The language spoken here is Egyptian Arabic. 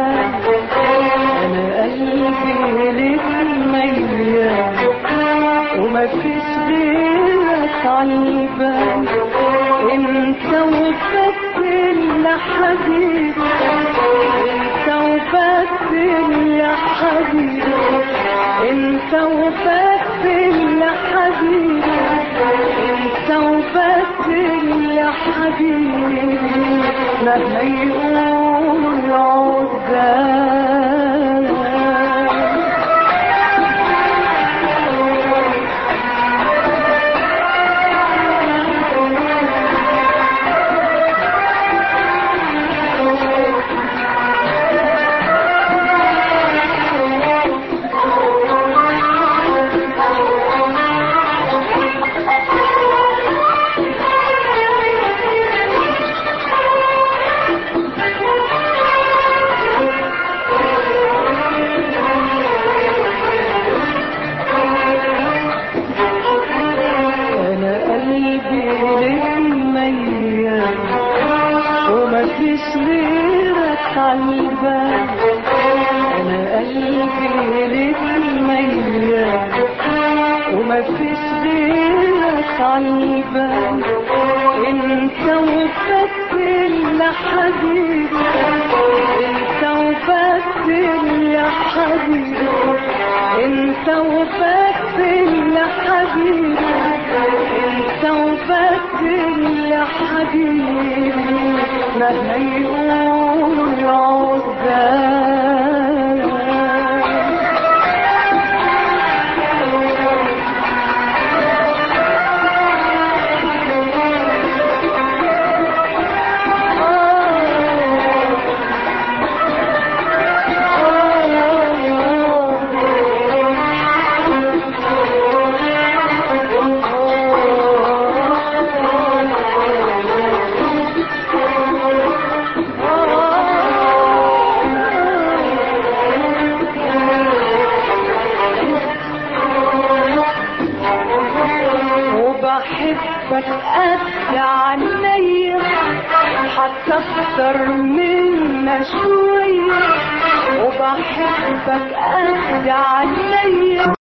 عالبال انا قلبي لك ميال ومفيش غيرك عالبال انت وفاكر يا حبيبي انت وفاكر يا حبيبي انت وفاكر يا حبيبي انت وفاكر يا حبيبي مهما يقول عزال انا قلبي لك ميال ومفيش غيرك عالبال انا قلبي لك ميال ومفيش غيرك عالبال انت وفاكر يا حبيبي انت وفاكر يا حبيبي انت وفاكر يا حبيبي انت وفاكر يا حبيبي مهما يقول عزال وبحبك قد عينيا حتى اكتر منا شوية وبحبك قد عينيا